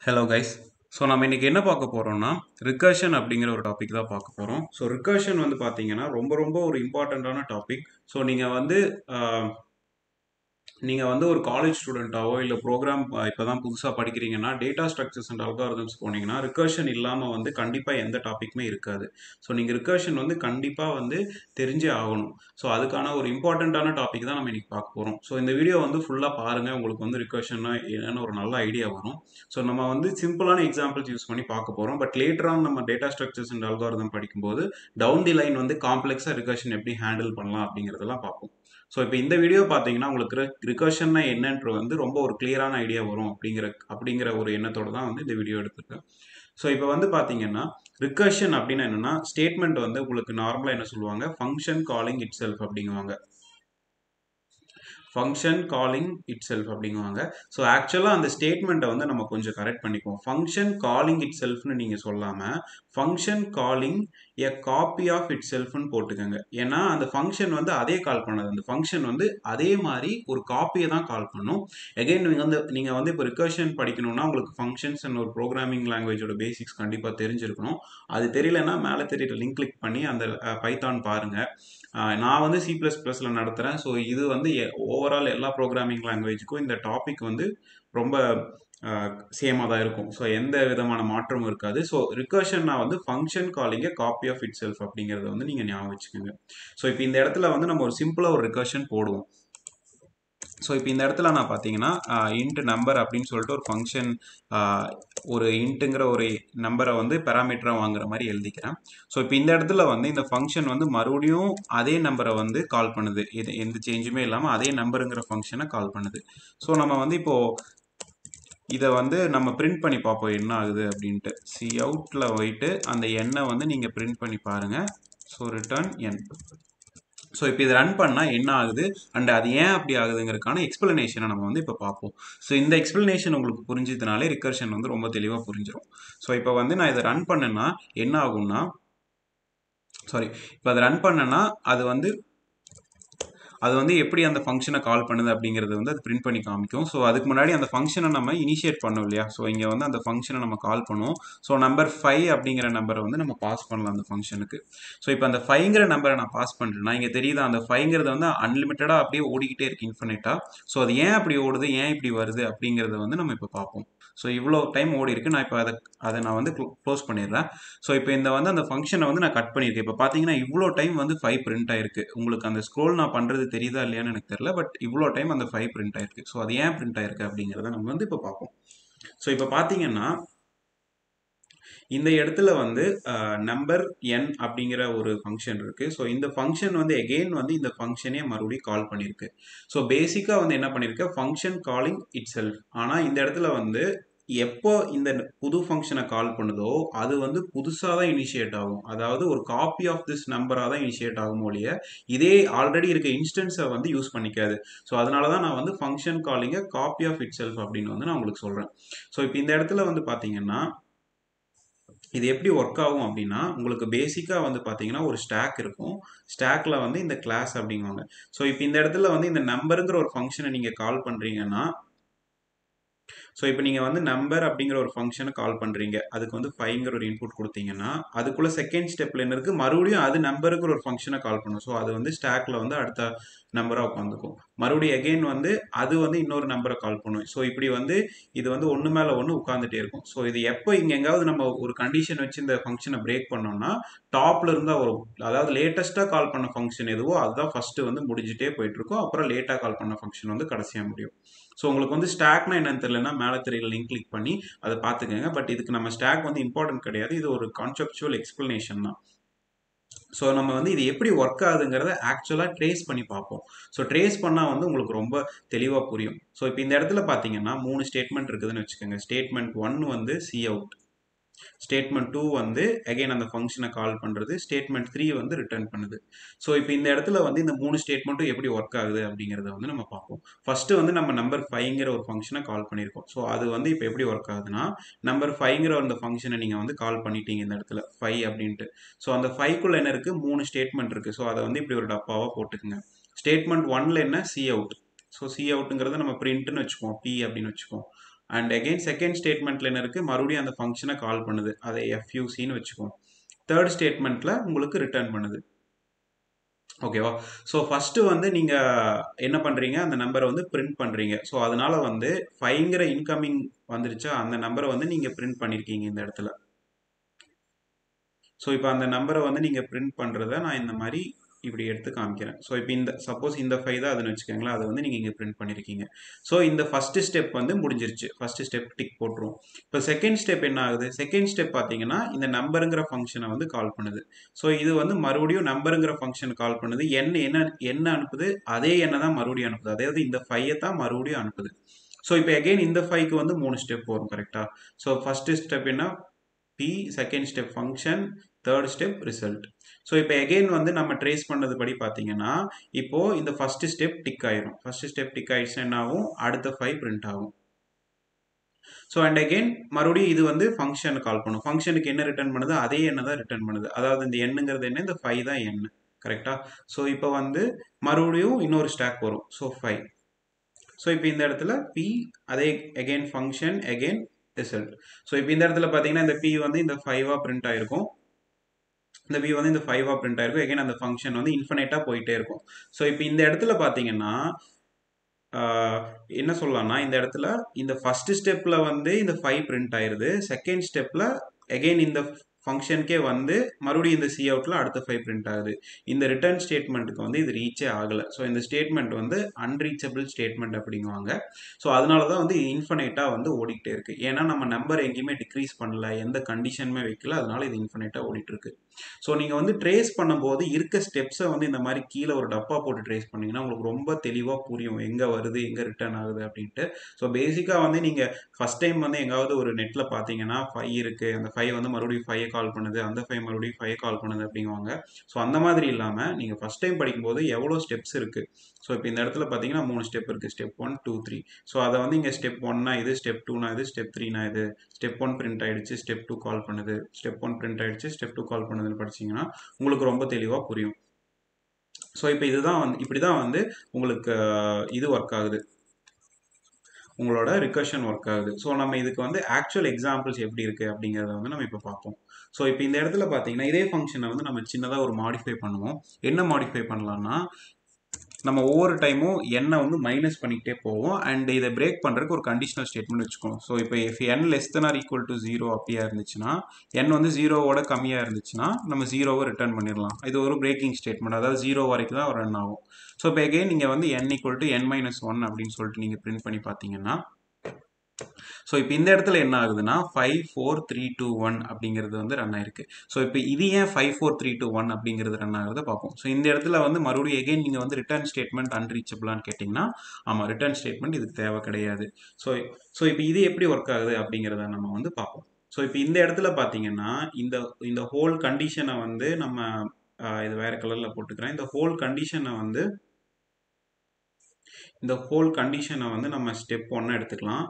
hello guys so நம்ம இன்னைக்கு என்ன பார்க்க போகிறோம்னா ரிகர்ஷன் அப்படிங்கிற ஒரு டாபிக் தான் பார்க்க போகிறோம் ஸோ ரிகர்ஷன் வந்து பார்த்தீங்கன்னா ரொம்ப ரொம்ப ஒரு இம்பார்ட்டண்ட்டான டாபிக் ஸோ நீங்கள் வந்து நீங்கள் வந்து ஒரு காலேஜ் ஸ்டூடெண்ட்டாவோ இல்லை ப்ரோக்ராம் இப்போ தான் புதுசாக படிக்கிறீங்கன்னா டேட்டா ஸ்ட்ரக்சர்ஸ் அண்ட் அல்காரிதம்ஸ் போனீங்கன்னா ரிகர்ஷன் இல்லாமல் வந்து கண்டிப்பாக எந்த டாப்பிக்குமே இருக்காது ஸோ நீங்கள் ரிகர்ஷன் வந்து கண்டிப்பாக வந்து தெரிஞ்சே ஆகணும் ஸோ அதுக்கான ஒரு இம்பார்ட்டண்ட்டான டாபிக் தான் நம்ம இன்னைக்கு பார்க்க போகிறோம் ஸோ இந்த வீடியோ வந்து ஃபுல்லாக பாருங்கள் உங்களுக்கு வந்து ரிகர்ஷன்னா என்னன்னு ஒரு நல்ல ஐடியா வரும் ஸோ நம்ம வந்து சிம்பிளான எக்ஸாம்பிள்ஸ் யூஸ் பண்ணி பார்க்க போகிறோம் பட் லேட்டராக நம்ம டேட்டா ஸ்ட்ரக்சர்ஸ் அண்ட் அல்காரிதம் படிக்கும்போது டவுன் தி லைன் வந்து காம்ப்ளெக்ஸாக ரிகர்ஷன் எப்படி ஹேண்டில் பண்ணலாம் அப்படிங்கிறதெல்லாம் பார்ப்போம் ஸோ இப்போ இந்த வீடியோ பார்த்தீங்கன்னா உங்களுக்கு ரிகர்ஷன்னா என்னன்ற வந்து ரொம்ப ஒரு கிளியரான ஐடியா வரும் அப்படிங்கிற அப்படிங்கிற ஒரு எண்ணத்தோட தான் வந்து இந்த வீடியோ எடுத்திருக்கேன் ஸோ இப்போ வந்து பார்த்தீங்கன்னா ரிகர்ஷன் அப்படின்னா என்னென்னா ஸ்டேட்மெண்ட் வந்து உங்களுக்கு நார்மலாக என்ன சொல்லுவாங்க ஃபங்க்ஷன் காலிங் இட் செல்ஃப் அப்படிங்குவாங்க ஃபங்க்ஷன் காலிங் இட் செல்ஃப் அப்படிங்குவாங்க ஸோ ஆக்சுவலாக அந்த ஸ்டேட்மெண்ட்டை வந்து நம்ம கொஞ்சம் கரெக்ட் பண்ணிக்குவோம் ஃபங்க்ஷன் காலிங் இட் செல்ஃப்னு நீங்கள் சொல்லாமல் function calling a copy of இட் செல்ஃப்னு போட்டுக்கோங்க ஏன்னா அந்த ஃபங்க்ஷன் வந்து அதே கால் பண்ணாது அந்த ஃபங்க்ஷன் வந்து அதே மாதிரி ஒரு காப்பியை தான் கால் பண்ணும் எகைன் நீங்கள் வந்து நீங்கள் வந்து இப்போ ரிகர்ஷன் படிக்கணும்னா உங்களுக்கு ஃபங்க்ஷன்ஸ் அண்ட் ஒரு ப்ரோக்ராமிங் லாங்குவேஜோட பேசிக்ஸ் கண்டிப்பாக தெரிஞ்சிருக்கணும் அது தெரியலன்னா மேலே தெரியுற லிங்க் கிளிக் பண்ணி அந்த பைத்தான் பாருங்கள் நான் வந்து சி ப்ளஸ் ப்ளஸில் நடத்துகிறேன் ஸோ இது வந்து ஓவரால் எல்லா ப்ரோக்ராமிங் லாங்குவேஜுக்கும் இந்த டாபிக் வந்து ரொம்ப சேமாக தான் இருக்கும் ஸோ எந்த விதமான மாற்றமும் இருக்காது ஸோ ரிகர்ஷன்னா வந்து function calling a copy of itself அப்படிங்கிறத வந்து நீங்கள் ஞாபகம் வச்சுக்கோங்க ஸோ இப்போ இந்த இடத்துல வந்து நம்ம ஒரு சிம்பிளாக ஒரு ரிகர்ஷன் போடுவோம் ஸோ இப்போ இந்த இடத்துல நான் பார்த்தீங்கன்னா இன்ட் நம்பர் அப்படின்னு சொல்லிட்டு ஒரு ஃபங்க்ஷன் ஒரு இன்ட்டுங்கிற ஒரு நம்பரை வந்து பேராமீட்டராக வாங்குற மாதிரி எழுதிக்கிறேன் ஸோ இப்போ இந்த இடத்துல வந்து இந்த ஃபங்க்ஷன் வந்து மறுபடியும் அதே நம்பரை வந்து கால் பண்ணுது இது எந்த சேஞ்சுமே இல்லாமல் அதே நம்பருங்கிற ஃபங்க்ஷனை கால் பண்ணுது ஸோ நம்ம வந்து இப்போது இதை வந்து நம்ம பிரிண்ட் பண்ணி பார்ப்போம் என்ன ஆகுது அப்படின்ட்டு சி அவுட்டில் போயிட்டு அந்த எண்ணை வந்து நீங்கள் பிரிண்ட் பண்ணி பாருங்கள் ஸோ ரிட்டர்ன் என் ஸோ இப்போ இதை ரன் பண்ணால் என்ன ஆகுது அண்ட் அது ஏன் அப்படி ஆகுதுங்கிறதுக்கான எக்ஸ்பிளனேஷனை நம்ம வந்து இப்போ பார்ப்போம் ஸோ இந்த எக்ஸ்பிளனேஷன் உங்களுக்கு புரிஞ்சதுனாலே ரிகர்ஷன் வந்து ரொம்ப தெளிவாக புரிஞ்சிடும் ஸோ இப்போ வந்து நான் இதை ரன் பண்ணேன்னா என்ன ஆகும்னா சாரி இப்போ அதை ரன் பண்ணேன்னா அது வந்து அது வந்து எப்படி அந்த ஃபங்க்ஷனை கால் பண்ணுது அப்படிங்கிறது வந்து அது பிரிண்ட் பண்ணி காமிக்கும் ஸோ அதுக்கு முன்னாடி அந்த ஃபங்க்ஷனை நம்ம இனிஷியேட் பண்ணோம் இல்லையா ஸோ இங்கே வந்து அந்த ஃபங்க்ஷனை நம்ம கால் பண்ணுவோம் ஸோ நம்பர் ஃபைவ் அப்படிங்கிற நம்பரை வந்து நம்ம பாஸ் பண்ணலாம் அந்த ஃபங்க்ஷனுக்கு ஸோ இப்போ அந்த ஃபைங்கிற நம்பரை நான் பாஸ் பண்ணுறேன்னா இங்கே தெரியுது அந்த ஃபைங்கிறது வந்து அன்லிமிட்டடாக அப்படியே ஓடிக்கிட்டே இருக்கு இன்ஃபினிட்டாக ஸோ அது ஏன் அப்படி ஓடுது ஏன் இப்படி வருது அப்படிங்கிறத வந்து நம்ம இப்போ பார்ப்போம் ஸோ இவ்வளோ டைம் ஓடி இருக்கு நான் இப்போ அதை அதை நான் வந்து க்ளோஸ் பண்ணிடுறேன் ஸோ இப்போ இந்த வந்து அந்த ஃபங்க்ஷனை வந்து நான் கட் பண்ணியிருக்கேன் இப்போ பார்த்தீங்கன்னா இவ்வளோ டைம் வந்து ஃபைவ் பிரிண்ட் ஆயிருக்கு உங்களுக்கு அந்த ஸ்க்ரோல் நான் பண்ணுறது தெரியுதா இல்லையான்னு எனக்கு தெரியல பட் இவ்வளோ டைம் அந்த ஃபைவ் பிரிண்ட் ஆயிருக்கு ஸோ அது ஏன் பிரிண்ட் ஆயிருக்கு அப்படிங்கிறத நம்ம வந்து இப்போ பார்ப்போம் ஸோ இப்போ பார்த்தீங்கன்னா இந்த இடத்துல வந்து நம்பர் என் அப்படிங்கிற ஒரு ஃபங்க்ஷன் இருக்குது ஸோ இந்த ஃபங்க்ஷன் வந்து எகெயின் வந்து இந்த ஃபங்க்ஷனே மறுபடியும் கால் பண்ணியிருக்கு ஸோ பேசிக்காக வந்து என்ன பண்ணியிருக்கு ஃபங்க்ஷன் காலிங் இட் செல்ஃப் ஆனால் இந்த இடத்துல வந்து எப்போ இந்த புது ஃபங்க்ஷனை கால் பண்ணுதோ அது வந்து புதுசாக தான் இனிஷியேட் ஆகும் அதாவது ஒரு காப்பி ஆஃப் திஸ் நம்பராக தான் இனிஷியேட் ஆகும் ஒழிய இதே ஆல்ரெடி இருக்க இன்ஸ்டன்ஸை வந்து யூஸ் பண்ணிக்காது ஸோ அதனால தான் நான் வந்து function calling a copy of itself அப்படின்னு வந்து நான் உங்களுக்கு சொல்கிறேன் ஸோ இப்போ இந்த இடத்துல வந்து பார்த்தீங்கன்னா இது எப்படி ஒர்க் ஆகும் அப்படின்னா உங்களுக்கு பேசிக்காக வந்து பார்த்தீங்கன்னா ஒரு ஸ்டாக் இருக்கும் ஸ்டாக்ல வந்து இந்த கிளாஸ் அப்படிங்குவாங்க ஸோ இப்போ இந்த இடத்துல வந்து இந்த நம்பருங்கிற ஒரு ஃபங்க்ஷனை நீங்கள் கால் பண்ணுறீங்கன்னா ஸோ இப்போ நீங்கள் வந்து நம்பர் அப்படிங்கிற ஒரு ஃபங்க்ஷனை கால் பண்ணுறீங்க அதுக்கு வந்து ஃபைவ்ங்கிற ஒரு இன்புட் கொடுத்தீங்கன்னா அதுக்குள்ளே செகண்ட் ஸ்டெப்பில் என்ன இருக்குது மறுபடியும் அது நம்பருங்கிற ஒரு ஃபங்க்ஷனை கால் பண்ணும் ஸோ அது வந்து ஸ்டாக்ல வந்து அடுத்த நம்பராக உட்காந்துக்கும் மறுபடியும் எகெயின் வந்து அது வந்து இன்னொரு நம்பரை கால் பண்ணும் ஸோ இப்படி வந்து இது வந்து ஒன்று மேலே ஒன்று உட்காந்துட்டே இருக்கும் ஸோ இது எப்போ இங்கே எங்காவது நம்ம ஒரு கண்டிஷன் வச்சு இந்த ஃபங்க்ஷனை பிரேக் பண்ணோம்னா டாப்ல இருந்தால் வரும் அதாவது லேட்டஸ்ட்டாக கால் பண்ண ஃபங்க்ஷன் எதுவோ அதுதான் ஃபஸ்ட்டு வந்து முடிஞ்சிட்டே போயிட்டு இருக்கும் அப்புறம் லேட்டாக கால் பண்ண ஃபங்க்ஷன் வந்து கடைசியாக முடியும் ஸோ உங்களுக்கு வந்து ஸ்டாக்னா என்னன்னு தெரியலனா மேலே தெரியல லிங்க் கிளிக் பண்ணி அதை பார்த்துக்கோங்க பட் இதுக்கு நம்ம ஸ்டாக் வந்து இம்பார்ட்டன்ட் கிடையாது இது ஒரு கான்செப்சுவல் எக்ஸ்பிளனேஷன் தான் ஸோ நம்ம வந்து இது எப்படி ஒர்க் ஆகுதுங்கிறத ஆக்சுவலாக ட்ரேஸ் பண்ணி பார்ப்போம் ஸோ ட்ரேஸ் பண்ணால் வந்து உங்களுக்கு ரொம்ப தெளிவாக புரியும் ஸோ இப்போ இந்த இடத்துல பார்த்தீங்கன்னா மூணு ஸ்டேட்மெண்ட் இருக்குதுன்னு வச்சுக்கோங்க ஸ்டேட்மெண்ட் ஒன் வந்து சி அவுட் ஸ்டேட்மெண்ட் டூ வந்து அகைன் அந்த ஃபங்க்ஷனை கால் பண்ணுறது ஸ்டேட்மெண்ட் த்ரீ வந்து ரிட்டர்ன் பண்ணுது ஸோ இப்போ இந்த இடத்துல வந்து இந்த மூணு ஸ்டேட்மெண்ட்டும் எப்படி ஒர்க் ஆகுது அப்படிங்கிறத வந்து நம்ம பார்ப்போம் ஃபஸ்ட்டு வந்து நம்ம நம்பர் ஃபைவ்ங்கிற ஒரு ஃபங்க்ஷனை கால் பண்ணியிருக்கோம் ஸோ அது வந்து இப்போ எப்படி ஒர்க் ஆகுதுன்னா நம்பர் ஃபைவ்ங்கிற அந்த ஃபங்க்ஷனை நீங்கள் வந்து கால் பண்ணிட்டீங்க இந்த இடத்துல ஃபைவ் அப்படின்ட்டு ஸோ அந்த ஃபைவ்க்குள்ள என்ன இருக்குது மூணு ஸ்டேட்மெண்ட் இருக்குது ஸோ அதை வந்து இப்படி ஒரு டப்பாவாக போட்டுக்குங்க ஸ்டேட்மெண்ட் ஒன்ல என்ன சி அவுட் ஸோ சி அவுட்டுங்கிறத நம்ம பிரிண்ட்னு வச்சுக்குவோம் பி அப்படின்னு வச்சுக்குவோம் அண்ட் அகைன் செகண்ட் ஸ்டேட்மெண்ட்டில் என்ன இருக்குது மறுபடியும் அந்த ஃபங்க்ஷனை கால் பண்ணுது அதை எஃப்யூசின்னு வச்சுக்கோம் தேர்ட் ஸ்டேட்மெண்ட்டில் உங்களுக்கு ரிட்டர்ன் பண்ணுது ஓகேவா ஸோ ஃபஸ்ட்டு வந்து நீங்கள் என்ன பண்ணுறீங்க அந்த நம்பரை வந்து பிரிண்ட் பண்ணுறீங்க ஸோ அதனால வந்து ஃபைங்கிற இன்கமிங் வந்துருச்சா அந்த நம்பரை வந்து நீங்கள் பிரிண்ட் பண்ணியிருக்கீங்க இந்த இடத்துல ஸோ இப்போ அந்த நம்பரை வந்து நீங்கள் பிரிண்ட் பண்ணுறத நான் இந்த மாதிரி இப்படி எடுத்து காமிக்கிறேன் ஸோ இப்போ இந்த சப்போஸ் இந்த ஃபைவ் தான் அதுன்னு வச்சுக்கோங்களேன் அதை வந்து நீங்கள் இங்கே பிரிண்ட் பண்ணியிருக்கீங்க ஸோ இந்த ஃபஸ்ட்டு ஸ்டெப் வந்து முடிஞ்சிருச்சு ஃபஸ்ட்டு ஸ்டெப் டிக் போட்டுரும் இப்போ செகண்ட் ஸ்டெப் என்ன ஆகுது செகண்ட் ஸ்டெப் பார்த்தீங்கன்னா இந்த நம்பருங்கிற ஃபங்க்ஷனை வந்து கால் பண்ணுது ஸோ இது வந்து மறுபடியும் நம்பருங்கிற ஃபங்க்ஷன் கால் பண்ணுது என்ன என்ன என்ன அனுப்புது அதே எண்ணை தான் மறுபடியும் அனுப்புது அதாவது இந்த ஃபையை தான் மறுபடியும் அனுப்புது ஸோ இப்போ எகெயின் இந்த ஃபைவ்க்கு வந்து மூணு ஸ்டெப் வரும் கரெக்டாக ஸோ ஃபஸ்ட்டு ஸ்டெப் என்ன P second step function third step result so இப்போ எகெயின் வந்து நம்ம ட்ரேஸ் பண்ணது படி பார்த்தீங்கன்னா இப்போ இந்த ஃபர்ஸ்ட் ஸ்டெப் டிக் ஆயிரும் ஃபர்ஸ்ட் ஸ்டெப் டிக் ஆயிடுச்சுன்னா என்ன ஆகும் அடுத்த ஃபைவ் பிரிண்ட் ஆகும் ஸோ அண்ட் அகெயின் மறுபடியும் இது வந்து ஃபங்க்ஷன் கால் பண்ணும் ஃபங்க்ஷனுக்கு என்ன ரிட்டர்ன் பண்ணுது அதே எண்ணை தான் ரிட்டர்ன் பண்ணுது அதாவது இந்த எண்ணுங்கிறது என்ன இந்த ஃபைவ் தான் எண்ணு கரெக்டாக ஸோ இப்போ வந்து மறுபடியும் இன்னொரு ஸ்டாக் வரும் ஸோ ஃபைவ் ஸோ இப்போ இந்த இடத்துல பி அதே again function again result so இப்போ இந்த இடத்துல பார்த்தீங்கன்னா இந்த பி வந்து இந்த ஃபைவாக பிரிண்ட் ஆயிருக்கும் இந்த பி வந்து இந்த ஃபைவாக பிரிண்ட் ஆயிருக்கும் எகைன் அந்த ஃபங்க்ஷன் வந்து இன்ஃபினைட்டாக போயிட்டே இருக்கும் ஸோ இப்போ இந்த இடத்துல பார்த்தீங்கன்னா என்ன சொல்லலாம்னா இந்த இடத்துல இந்த ஃபர்ஸ்ட் ஸ்டெப்பில் வந்து இந்த ஃபைவ் பிரிண்ட் ஆயிருது செகண்ட் ஸ்டெப்பில் எகெயின் இந்த ஃபங்க்ஷனுக்கே வந்து மறுபடியும் இந்த சி அவுட்டில் அடுத்த ஃபைவ் பிரிண்ட் ஆகுது இந்த ரிட்டர்ன் ஸ்டேட்மெண்ட்டுக்கு வந்து இது ரீச்சே ஆகலை ஸோ இந்த ஸ்டேட்மெண்ட் வந்து அன்ரீச்சபிள் ஸ்டேட்மெண்ட் அப்படிங்குவாங்க ஸோ அதனால தான் வந்து இன்ஃபனைட்டாக வந்து ஓடிக்கிட்டே இருக்குது ஏன்னா நம்ம நம்பர் எங்கேயுமே டிக்ரீஸ் பண்ணல எந்த கண்டிஷனுமே வைக்கல அதனால இது இன்ஃபனைட்டாக ஓடிட்டுருக்கு ஸோ நீங்கள் வந்து ட்ரேஸ் பண்ணும்போது இருக்க ஸ்டெப்ஸை வந்து இந்த மாதிரி கீழே ஒரு டப்பா போட்டு ட்ரேஸ் பண்ணிங்கன்னா உங்களுக்கு ரொம்ப தெளிவாக புரியும் எங்கே வருது எங்கே ரிட்டர்ன் ஆகுது அப்படின்ட்டு ஸோ பேசிக்காக வந்து நீங்கள் ஃபஸ்ட் டைம் வந்து எங்காவது ஒரு நெட்டில் பார்த்தீங்கன்னா ஃபைவ் இருக்குது அந்த ஃபைவ் வந்து மறுபடியும் ஃபைவ் கால் பண்ணுது அந்த ஃபைவ் மறுபடியும் ஃபைவ் கால் பண்ணுது அப்படிங்குவாங்க ஸோ அந்த மாதிரி இல்லாமல் நீங்கள் ஃபஸ்ட் டைம் படிக்கும்போது எவ்வளோ ஸ்டெப்ஸ் இருக்குது ஸோ இப்போ இந்த இடத்துல பார்த்தீங்கன்னா மூணு ஸ்டெப் இருக்குது step one two three so அதை வந்து இங்கே ஸ்டெப் ஒன்னா இது ஸ்டெப் டூனா இது ஸ்டெப் த்ரீனா இது ஸ்டெப் ஒன் பிரிண்ட் ஆயிடுச்சு ஸ்டெப் டூ கால் பண்ணுது ஸ்டெப் ஒன் பிரிண்ட் ஆயிடுச்சு ஸ்டெப் டூ கால் பண்ணுதுன்னு படிச்சிங்கன்னா உங்களுக்கு ரொம்ப தெளிவாக புரியும் ஸோ இப்போ இதுதான் வந்து இப்படி தான் வந்து உங்களுக்கு இது ஒர்க் ஆகுது உங்களோட ரிகர்ஷன் ஒர்க் ஆகுது ஸோ நம்ம இதுக்கு வந்து ஆக்சுவல் எக்ஸாம்பிள்ஸ் எப்படி இருக்குது அப்படிங்கிறத வந்து நம்ம இப்போ பார்ப்போம் ஸோ இப்போ இந்த இடத்துல பார்த்தீங்கன்னா இதே ஃபங்க்ஷனை வந்து நம்ம சின்னதாக ஒரு மாடிஃபை பண்ணுவோம் என்ன மாடிஃபை பண்ணலாம்னா நம்ம ஒவ்வொரு டைமும் எண்ணை வந்து மைனஸ் பண்ணிக்கிட்டே போவோம் அண்ட் இதை பிரேக் பண்ணுறதுக்கு ஒரு கண்டிஷனல் ஸ்டேட்மெண்ட் வச்சுக்கணும் ஸோ இப்போ if N less than or equal to zero அப்படியா இருந்துச்சுன்னா என் வந்து ஜீரோவோட கம்மியாக இருந்துச்சுன்னா நம்ம ஜீரோவை ரிட்டர்ன் பண்ணிடலாம் இது ஒரு பிரேக்கிங் ஸ்டேட்மெண்ட் அதாவது ஜீரோ வரைக்கும் தான் ரன் ஆகும் ஸோ இப்போ எகெயின் நீங்கள் வந்து N equal to N minus one அப்படின்னு சொல்லிட்டு நீங்கள் பிரிண்ட் பண்ணி பார்த்தீங்கன்னா ஸோ இப்போ இந்த இடத்துல என்ன ஆகுதுன்னா five four three two one அப்படிங்கிறது வந்து ரன் ஆயிருக்கு ஸோ இப்போ இது ஏன் five four three two one அப்படிங்கிறது ரன் ஆகுறத பார்ப்போம் ஸோ இந்த இடத்துல வந்து மறுபடியும் எகைன் நீங்கள் வந்து ரிட்டர்ன் ஸ்டேட்மெண்ட் அன்ரீச்சபிளான்னு கேட்டிங்கன்னா ஆமாம் ரிட்டர்ன் ஸ்டேட்மெண்ட் இதுக்கு தேவை கிடையாது ஸோ ஸோ இப்போ இது எப்படி ஒர்க் ஆகுது அப்படிங்கிறத நம்ம வந்து பார்ப்போம் ஸோ இப்போ இந்த இடத்துல பார்த்தீங்கன்னா இந்த இந்த ஹோல் கண்டிஷனை வந்து நம்ம இது வேறு கலரில் போட்டுக்கிறேன் இந்த ஹோல் கண்டிஷனை வந்து இந்த ஹோல் கண்டிஷனை வந்து நம்ம ஸ்டெப் ஒன்று எடுத்துக்கலாம்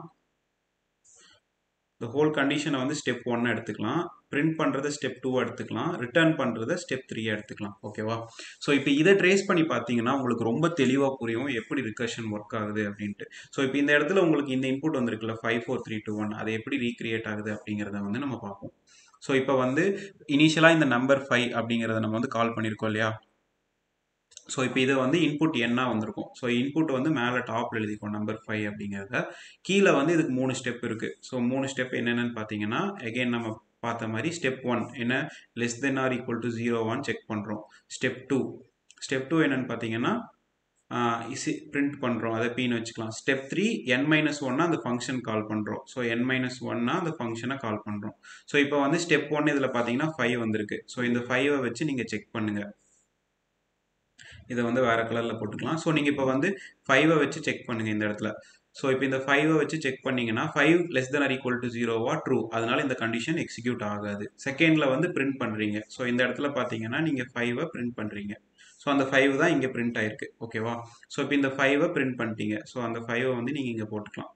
இந்த ஹோல் கண்டிஷனை வந்து ஸ்டெப் ஒன்னு எடுத்துக்கலாம் பிரிண்ட் பண்ணுறத ஸ்டெப் டூ எடுத்துக்கலாம் ரிட்டர்ன் பண்ணுறத ஸ்டெப் த்ரீ எடுத்துக்கலாம் ஓகேவா ஸோ இப்போ இதை ட்ரேஸ் பண்ணி பார்த்தீங்கன்னா உங்களுக்கு ரொம்ப தெளிவாக புரியும் எப்படி ரிகர்ஷன் ஒர்க் ஆகுது அப்படின்ட்டு ஸோ இப்போ இந்த இடத்துல உங்களுக்கு இந்த இன்புட் வந்திருக்குல்ல five four three two one அது எப்படி ரீக்ரியேட் ஆகுது அப்படிங்கிறத வந்து நம்ம பார்ப்போம் ஸோ இப்போ வந்து இனிஷியலாக இந்த நம்பர் ஃபைவ் அப்படிங்கிறத நம்ம வந்து கால் பண்ணியிருக்கோம் இல்லையா ஸோ இப்போ இதை வந்து இன்புட் என்ன வந்திருக்கும் ஸோ இன்புட் வந்து மேலே டாப்பில் எழுதிக்கும் நம்பர் ஃபைவ் அப்படிங்கிறத கீழே வந்து இதுக்கு மூணு ஸ்டெப் இருக்குது ஸோ மூணு ஸ்டெப் என்னென்னு பார்த்தீங்கன்னா எகெயின் நம்ம பார்த்த மாதிரி ஸ்டெப் ஒன் என்ன less than or equal to ஜீரோவான்னு செக் பண்ணுறோம் ஸ்டெப் டூ ஸ்டெப் டூ என்னென்னு பார்த்தீங்கன்னா இசி பிரிண்ட் பண்ணுறோம் அதை பின்னு வச்சுக்கலாம் ஸ்டெப் த்ரீ என் மைனஸ் ஒன்னா அந்த ஃபங்க்ஷன் கால் பண்ணுறோம் ஸோ என் மைனஸ் ஒன்னா அந்த ஃபங்க்ஷனை கால் பண்ணுறோம் ஸோ இப்போ வந்து ஸ்டெப் ஒன் இதில் பார்த்தீங்கன்னா ஃபைவ் வந்திருக்கு ஸோ இந்த ஃபைவை வச்சு நீங்கள் செக் பண்ணுங்கள் இதை வந்து வேறு கலரில் போட்டுக்கலாம் ஸோ நீங்கள் இப்போ வந்து ஃபைவை வச்சு செக் பண்ணுங்கள் இந்த இடத்துல ஸோ இப்போ இந்த ஃபைவை வச்சு செக் பண்ணிங்கன்னா five less than or equal to ஜீரோவா ட்ரூ அதனால இந்த கண்டிஷன் எக்ஸிக்யூட் ஆகாது செகண்டில் வந்து பிரிண்ட் பண்ணுறீங்க ஸோ இந்த இடத்துல பார்த்தீங்கன்னா நீங்கள் ஃபைவை பிரிண்ட் பண்ணுறீங்க ஸோ அந்த ஃபைவ் தான் இங்கே பிரிண்ட் ஆயிருக்கு ஓகேவா ஸோ இப்போ இந்த ஃபைவை பிரிண்ட் பண்ணிட்டீங்க ஸோ அந்த ஃபைவை வந்து நீங்கள் இங்கே போட்டுக்கலாம்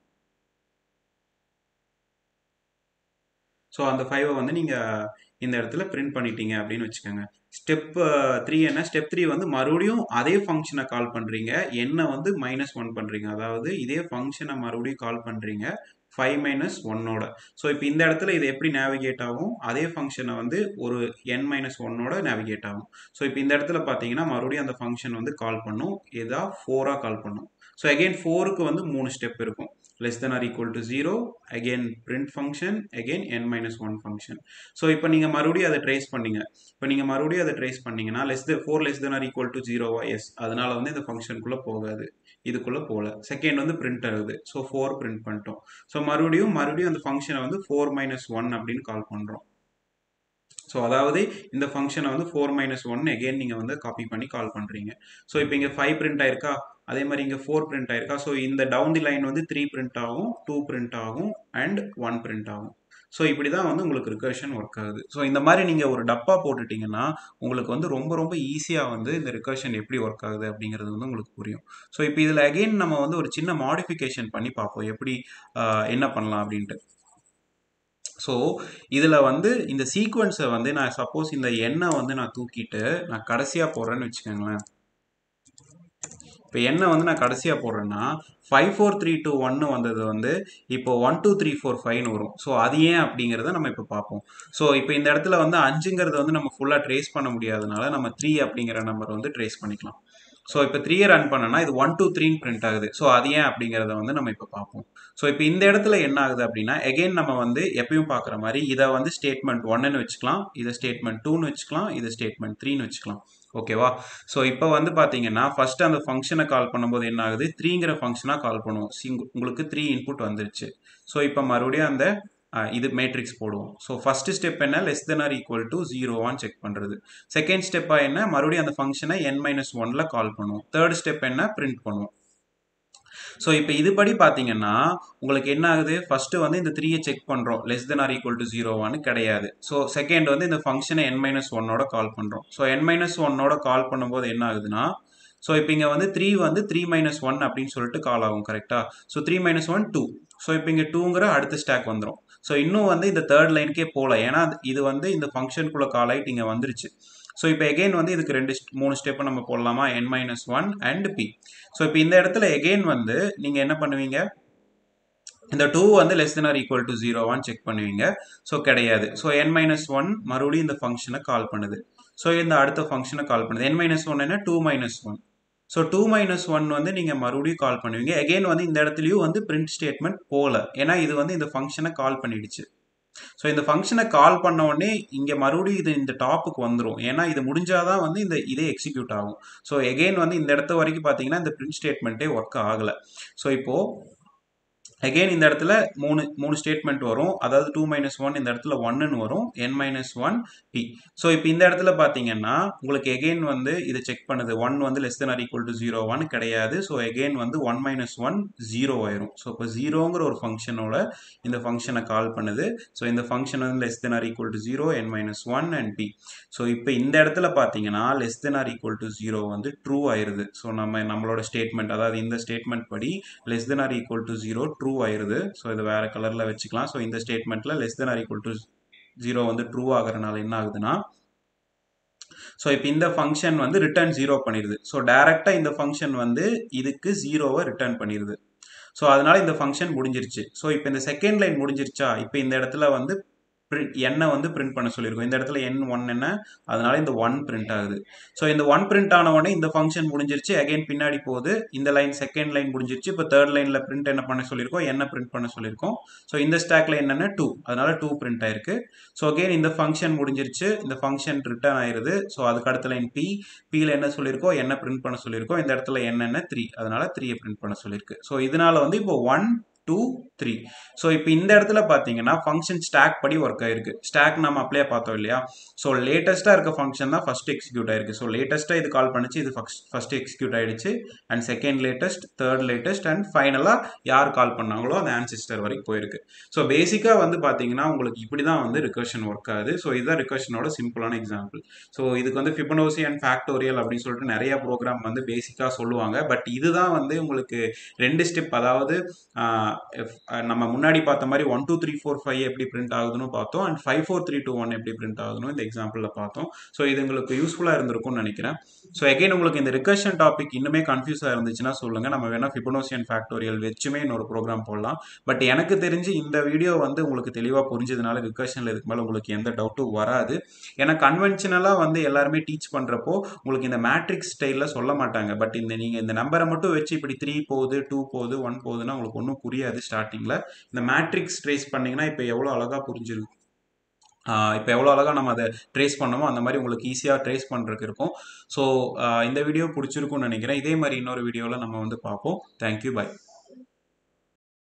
ஸோ அந்த ஃபைவை வந்து நீங்கள் இந்த இடத்துல பிரிண்ட் பண்ணிட்டீங்க அப்படின்னு வச்சுக்கோங்க ஸ்டெப் த்ரீ என்ன ஸ்டெப் த்ரீ வந்து மறுபடியும் அதே ஃபங்க்ஷனை கால் பண்ணுறீங்க என்ன வந்து மைனஸ் ஒன் பண்ணுறீங்க அதாவது இதே ஃபங்க்ஷனை மறுபடியும் கால் பண்ணுறீங்க ஃபைவ் மைனஸ் ஒன்னோட ஸோ இப்போ இந்த இடத்துல இது எப்படி நேவிகேட் ஆகும் அதே ஃபங்க்ஷனை வந்து ஒரு என் மைனஸ் ஒன்னோட நேவிகேட் ஆகும் ஸோ இப்போ இந்த இடத்துல பார்த்தீங்கன்னா மறுபடியும் அந்த ஃபங்க்ஷன் வந்து கால் பண்ணும் எதா ஃபோராக கால் பண்ணும் ஸோ அகெயின் ஃபோருக்கு வந்து மூணு ஸ்டெப் இருக்கும் less than or equal to 0 again print function again n minus 1 function so இப்போ நீங்கள் மறுபடியும் அதை ட்ரேஸ் பண்ணீங்க இப்போ நீங்கள் மறுபடியும் அதை ட்ரேஸ் பண்ணீங்கன்னா less the four less than or equal to ஜீரோவா எஸ் அதனால வந்து இந்த ஃபங்க்ஷனுக்குள்ளே போகாது இதுக்குள்ளே போகல செகண்ட் வந்து பிரிண்ட் ஆகுது ஸோ ஃபோர் பிரிண்ட் பண்ணிட்டோம் ஸோ மறுபடியும் மறுபடியும் அந்த ஃபங்க்ஷனை வந்து ஃபோர் மைனஸ் ஒன் அப்படின்னு கால் பண்ணுறோம் ஸோ அதாவது இந்த ஃபங்க்ஷனை வந்து ஃபோர் மைனஸ் ஒன் எகெயின் நீங்கள் வந்து காப்பி பண்ணி கால் பண்ணுறீங்க ஸோ இப்போ இங்கே ஃபைவ் பிரிண்ட் ஆயிருக்கா அதே மாதிரி இங்கே ஃபோர் பிரிண்ட் ஆயிருக்கா ஸோ இந்த டவுன் தி லைன் வந்து த்ரீ பிரிண்ட் ஆகும் டூ பிரிண்ட் ஆகும் அண்ட் ஒன் பிரிண்ட் ஆகும் ஸோ இப்படி தான் வந்து உங்களுக்கு ரிகர்ஷன் ஒர்க் ஆகுது ஸோ இந்த மாதிரி நீங்கள் ஒரு டப்பா போட்டுட்டிங்கன்னா உங்களுக்கு வந்து ரொம்ப ரொம்ப ஈஸியாக வந்து இந்த ரிகர்ஷன் எப்படி ஒர்க் ஆகுது அப்படிங்கிறது வந்து உங்களுக்கு புரியும் ஸோ இப்போ இதில் அகெயின் நம்ம வந்து ஒரு சின்ன மாடிஃபிகேஷன் பண்ணி பார்ப்போம் எப்படி என்ன பண்ணலாம் அப்படின்ட்டு ஸோ இதில் வந்து இந்த சீக்வன்ஸை வந்து நான் சப்போஸ் இந்த எண்ணெய் வந்து நான் தூக்கிட்டு நான் கடைசியாக போடுறேன்னு வச்சுக்கோங்களேன் இப்போ என்ன வந்து நான் கடைசியாக போடுறேன்னா ஃபைவ் ஃபோர் த்ரீ டூ ஒன்று வந்தது வந்து இப்போ ஒன் டூ த்ரீ ஃபோர் ஃபைவ்னு வரும் ஸோ அது ஏன் அப்படிங்கிறத நம்ம இப்போ பார்ப்போம் ஸோ இப்போ இந்த இடத்துல வந்து அஞ்சுங்கிறது வந்து நம்ம ஃபுல்லாக ட்ரேஸ் பண்ண முடியாதனால நம்ம த்ரீ அப்படிங்கிற நம்பர் வந்து ட்ரேஸ் பண்ணிக்கலாம் ஸோ இப்போ த்ரீயை ரன் பண்ணனா இது ஒன் டூ த்ரீன்னு பிரிண்ட் ஆகுது ஸோ அது ஏன் அப்படிங்கிறத வந்து நம்ம இப்போ பார்ப்போம் ஸோ இப்போ இந்த இடத்துல என்ன ஆகுது அப்படின்னா எகெயின் நம்ம வந்து எப்பயும் பார்க்குற மாதிரி இதை வந்து ஸ்டேட்மெண்ட் ஒன்னு வச்சுக்கலாம் இதை ஸ்டேட்மெண்ட் டூன்னு வச்சுக்கலாம் இதை ஸ்டேட்மெண்ட் த்ரீன்னு வச்சுக்கலாம் ஓகேவா ஸோ இப்போ வந்து பார்த்தீங்கன்னா ஃபர்ஸ்ட் அந்த ஃபங்க்ஷனை கால் பண்ணும்போது என்ன ஆகுது த்ரீங்கிற ஃபங்க்ஷனாக கால் பண்ணுவோம் சிங் உங்களுக்கு த்ரீ இன்புட் வந்துருச்சு ஸோ இப்போ மறுபடியும் அந்த இது மேட்ரிக்ஸ் போடுவோம் ஸோ ஃபர்ஸ்ட் ஸ்டெப் என்ன less than or equal to ஜீரோவான்னு செக் பண்ணுறது செகண்ட் ஸ்டெப்பாக என்ன மறுபடியும் அந்த ஃபங்க்ஷனை என் மைனஸ் ஒன்ல கால் பண்ணுவோம் தேர்ட் ஸ்டெப் என்ன பிரிண்ட் பண்ணுவோம் ஸோ இப்போ இதுபடி பார்த்தீங்கன்னா உங்களுக்கு என்ன ஆகுது ஃபர்ஸ்ட் வந்து இந்த த்ரீயை செக் பண்ணுறோம் less than or equal to ஜீரோவான்னு கிடையாது ஸோ செகண்ட் வந்து இந்த ஃபங்க்ஷனை என் மைனஸ் ஒன்னோட கால் பண்ணுறோம் ஸோ என் மைனஸ் ஒன்னோட கால் பண்ணும்போது என்ன ஆகுதுன்னா ஸோ இப்போ இங்கே வந்து த்ரீ வந்து த்ரீ மைனஸ் ஒன் அப்படின்னு சொல்லிட்டு கால் ஆகும் கரெக்டாக so three minus one two so இப்போ இங்கே டூங்கிற அடுத்த ஸ்டாக் வந்துடும் ஸோ இன்னும் வந்து இந்த தேர்ட் லைனுக்கே போகல ஏன்னா இது வந்து இந்த ஃபங்க்ஷனுக்குள்ள கால் ஆகிட்டு இங்கே வந்துருச்சு ஸோ இப்போ எகெயின் வந்து இதுக்கு ரெண்டு மூணு ஸ்டெப்பை நம்ம போடலாமா n minus one and b so இப்போ இந்த இடத்துல எகெயின் வந்து நீங்கள் என்ன பண்ணுவீங்க இந்த டூ வந்து less than or equal to ஜீரோவான்னு செக் பண்ணுவீங்க ஸோ கிடையாது ஸோ என் மைனஸ் ஒன் மறுபடியும் இந்த ஃபங்க்ஷனை கால் பண்ணுது ஸோ இந்த அடுத்த ஃபங்க்ஷனை கால் பண்ணுது என் மைனஸ் ஒன் என்ன two minus one so two minus one வந்து நீங்கள் மறுபடியும் கால் பண்ணுவீங்க எகெயின் வந்து இந்த இடத்துலையும் வந்து பிரிண்ட் ஸ்டேட்மெண்ட் போகல ஏன்னா இது வந்து இந்த ஃபங்க்ஷனை கால் பண்ணிடுச்சு ஸோ இந்த ஃபங்க்ஷனை கால் பண்ண உடனே இங்கே மறுபடியும் இது இந்த டாப்புக்கு வந்துடும் ஏன்னா இது முடிஞ்சாதான் வந்து இந்த இதே எக்ஸிக்யூட் ஆகும் ஸோ எகெயின் வந்து இந்த இடத்த வரைக்கும் பார்த்தீங்கன்னா இந்த பிரிண்ட் ஸ்டேட்மெண்ட்டே ஒர்க் ஆகலை ஸோ இப்போது அகெயின் இந்த இடத்துல மூணு மூணு ஸ்டேட்மெண்ட் வரும் அதாவது டூ மைனஸ் ஒன் இந்த இடத்துல ஒன்னு வரும் n minus one b so இப்போ இந்த இடத்துல பார்த்தீங்கன்னா உங்களுக்கு எகெயின் வந்து இதை செக் பண்ணுது ஒன் வந்து less than or equal to zero one கிடையாது ஸோ எகெயின் வந்து ஒன் மைனஸ் ஒன் ஜீரோ ஆயிரும் ஸோ இப்போ ஜீரோங்கிற ஒரு ஃபங்க்ஷனோட இந்த ஃபங்க்ஷனை கால் பண்ணுது ஸோ இந்த ஃபங்க்ஷன் வந்து less than or equal to zero n minus one and b so இப்போ இந்த இடத்துல பார்த்தீங்கன்னா less than or equal to zero வந்து ட்ரூ ஆயிருது ஸோ நம்ம நம்மளோட ஸ்டேட்மெண்ட் அதாவது இந்த ஸ்டேட்மெண்ட் படி less than or equal to zero true ஆயிருது ஸோ இது வேற கலரில் வச்சுக்கலாம் ஸோ இந்த ஸ்டேட்மெண்ட்டில் less than or equal to zero வந்து ட்ரூ ஆகிறனால என்ன ஆகுதுன்னா ஸோ இப்போ இந்த ஃபங்க்ஷன் வந்து ரிட்டர்ன் ஜீரோ பண்ணிடுது ஸோ டேரெக்டாக இந்த ஃபங்க்ஷன் வந்து இதுக்கு ஜீரோவை ரிட்டர்ன் பண்ணிடுது ஸோ அதனால இந்த ஃபங்க்ஷன் முடிஞ்சிருச்சு ஸோ இப்போ இந்த செகண்ட் லைன் முடிஞ்சிருச்சா இப்போ இந்த இடத்துல வந்து பிரிண்ட் எண்ணை வந்து பிரிண்ட் பண்ண சொல்லியிருக்கோம் இந்த இடத்துல என் ஒன் என்ன அதனால இந்த ஒன் பிரிண்ட் ஆகுது ஸோ இந்த ஒன் பிரிண்ட் ஆன உடனே இந்த ஃபங்க்ஷன் முடிஞ்சிருச்சு அகைன் பின்னாடி போகுது இந்த லைன் செகண்ட் லைன் முடிஞ்சிருச்சு இப்போ தேர்ட் லைனில் பிரிண்ட் என்ன பண்ண சொல்லியிருக்கோம் என்ன பிரிண்ட் பண்ண சொல்லியிருக்கோம் ஸோ இந்த ஸ்டாக்ல என்னென்ன டூ அதனால டூ பிரிண்ட் ஆயிருக்கு ஸோ அகைன் இந்த ஃபங்க்ஷன் முடிஞ்சிருச்சு இந்த ஃபங்க்ஷன் ரிட்டர்ன் ஆயிருது ஸோ அதுக்கு அடுத்த லைன் பி பியில் என்ன சொல்லியிருக்கோம் என்ன பிரிண்ட் பண்ண சொல்லியிருக்கோம் இந்த இடத்துல என்னென்ன த்ரீ அதனால த்ரீயை பிரிண்ட் பண்ண சொல்லியிருக்கு ஸோ இதனால வந்து இப்போ ஒன் டூ த்ரீ ஸோ இப்போ இந்த இடத்துல பார்த்தீங்கன்னா ஃபங்க்ஷன் ஸ்டாக் படி ஒர்க் ஆயிருக்கு ஸ்டாக் நம்ம அப்ளை பார்த்தோம் இல்லையா ஸோ லேட்டஸ்ட்டாக இருக்க ஃபங்க்ஷன் தான் ஃபர்ஸ்ட் எக்ஸிக்யூட் ஆயிருக்கு ஸோ லேட்டஸ்ட்டாக இது கால் பண்ணிச்சு இது ஃபர்ஸ்ட் எக்ஸிக்யூட் ஆயிடுச்சு and second latest third latest and ஃபைனலாக யார் கால் பண்ணாங்களோ அந்த ஆன்சிஸ்டர் வரைக்கும் போயிருக்கு ஸோ பேசிக்காக வந்து பார்த்தீங்கன்னா உங்களுக்கு இப்படி தான் வந்து ரிகர்ஷன் ஒர்க் ஆகுது ஸோ இதுதான் ரிகர்ஷனோட சிம்பிளான எக்ஸாம்பிள் ஸோ இதுக்கு வந்து ஃபிபனோசி அண்ட் ஃபேக்டோரியல் அப்படின்னு சொல்லிட்டு நிறைய ப்ரோக்ராம் வந்து பேசிக்காக சொல்லுவாங்க பட் இதுதான் வந்து உங்களுக்கு ரெண்டு ஸ்டெப் அதாவது if, அஹ், நம்ம முன்னாடி பார்த்த மாதிரி one two three four five எப்படி பிரிண்ட் ஆகுதுன்னு பார்த்தோம் and five four three two one எப்படி பிரிண்ட் ஆகுதுன்னு இந்த எக்ஸாம்பிளில் பார்த்தோம் ஸோ இது உங்களுக்கு யூஸ்ஃபுல்லாக இருந்திருக்கும்னு நினைக்கிறேன் ஸோ எகைன் உங்களுக்கு இந்த ரிகர்ஷன் டாபிக் இன்னுமே கன்ஃபியூஸாக இருந்துச்சுன்னா சொல்லுங்கள் நம்ம வேணால் ஃபிபனோசியன் ஃபேக்டோரியல் வச்சுமே இன்னொரு ப்ரோக்ராம் போடலாம் பட் எனக்கு தெரிஞ்சு இந்த வீடியோ வந்து உங்களுக்கு தெளிவாக புரிஞ்சதுனால ரிகர்ஷனில் இதுக்கு மேலே உங்களுக்கு எந்த டவுட்டும் வராது ஏன்னா கன்வென்ஷனலாக வந்து எல்லாருமே டீச் பண்ணுறப்போ உங்களுக்கு இந்த மேட்ரிக்ஸ் ஸ்டைலில் சொல்ல மாட்டாங்க பட் இந்த நீங்கள் இந்த நம்பரை மட்டும் வச்சு இப்படி த்ரீ போகுது டூ போகுது ஒன் போகுதுன்னா உங்களுக்கு ஒன்றும் புரியாது ஸ்டார்டிங்கில் இந்த மேட்ரிக்ஸ் ட்ரேஸ் பண்ணிங்கன்னா இப்போ எவ்வளோ அழகாக புரிஞ்சிருக்கு இப்போ எவ்வளோ அழகாக நம்ம அதை ட்ரேஸ் பண்ணோமோ அந்த மாதிரி உங்களுக்கு ஈஸியாக ட்ரேஸ் பண்ணுறதுக்கு இருக்கும் ஸோ இந்த வீடியோ பிடிச்சிருக்கும்னு நினைக்கிறேன் இதே மாதிரி இன்னொரு வீடியோவில் நம்ம வந்து பார்ப்போம் தேங்க்யூ பை